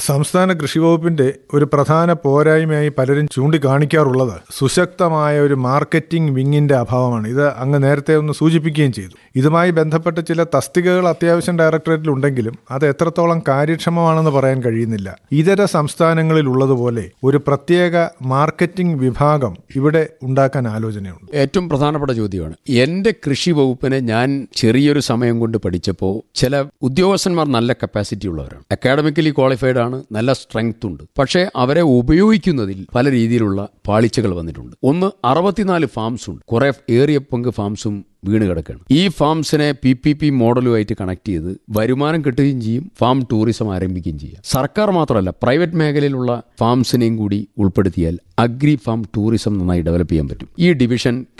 സംസ്ഥാന കൃഷി വകുപ്പിന്റെ ഒരു പ്രധാന പോരായ്മയായി പലരും ചൂണ്ടിക്കാണിക്കാറുള്ളത് സുശക്തമായ ഒരു മാർക്കറ്റിംഗ് വിങ്ങിന്റെ അഭാവമാണ് ഇത് അങ്ങ് നേരത്തെ ഒന്ന് സൂചിപ്പിക്കുകയും ചെയ്തു ഇതുമായി ബന്ധപ്പെട്ട ചില തസ്തികകൾ അത്യാവശ്യം ഡയറക്ടറേറ്റിൽ ഉണ്ടെങ്കിലും അത് എത്രത്തോളം കാര്യക്ഷമമാണെന്ന് പറയാൻ കഴിയുന്നില്ല ഇതര സംസ്ഥാനങ്ങളിൽ ഉള്ളതുപോലെ ഒരു പ്രത്യേക മാർക്കറ്റിംഗ് വിഭാഗം ഇവിടെ ഉണ്ടാക്കാൻ ആലോചനയുണ്ട് ഏറ്റവും പ്രധാനപ്പെട്ട ചോദ്യമാണ് എന്റെ കൃഷി വകുപ്പിനെ ഞാൻ ചെറിയൊരു സമയം കൊണ്ട് പഠിച്ചപ്പോൾ ചില ഉദ്യോഗസ്ഥന്മാർ നല്ല കപ്പാസിറ്റി ഉള്ളവരാണ് അക്കാഡമിക്കലി ക്വാളിഫൈഡ് ആണ് നല്ല സ്ട്രെങ്ത് ഉണ്ട് പക്ഷേ അവരെ ഉപയോഗിക്കുന്നതിൽ പല രീതിയിലുള്ള പാളിച്ചകൾ വന്നിട്ടുണ്ട് ഒന്ന് അറുപത്തിനാല് ഫാംസ് ഉണ്ട് കുറെ ഏറിയ പങ്ക് ഫാംസും വീണ് കിടക്കുകയാണ് ഈ ഫാംസിനെ പി പി പി മോഡലുമായിട്ട് കണക്ട് ചെയ്ത് വരുമാനം കിട്ടുകയും ചെയ്യും ഫാം ടൂറിസം ആരംഭിക്കുകയും ചെയ്യാം സർക്കാർ മാത്രമല്ല പ്രൈവറ്റ് മേഖലയിലുള്ള ഫാംസിനെയും കൂടി ഉൾപ്പെടുത്തിയാൽ അഗ്രി ഫാം ടൂറിസം നന്നായി ഡെവലപ്പ് ചെയ്യാൻ പറ്റും ഈ ഡിവിഷൻ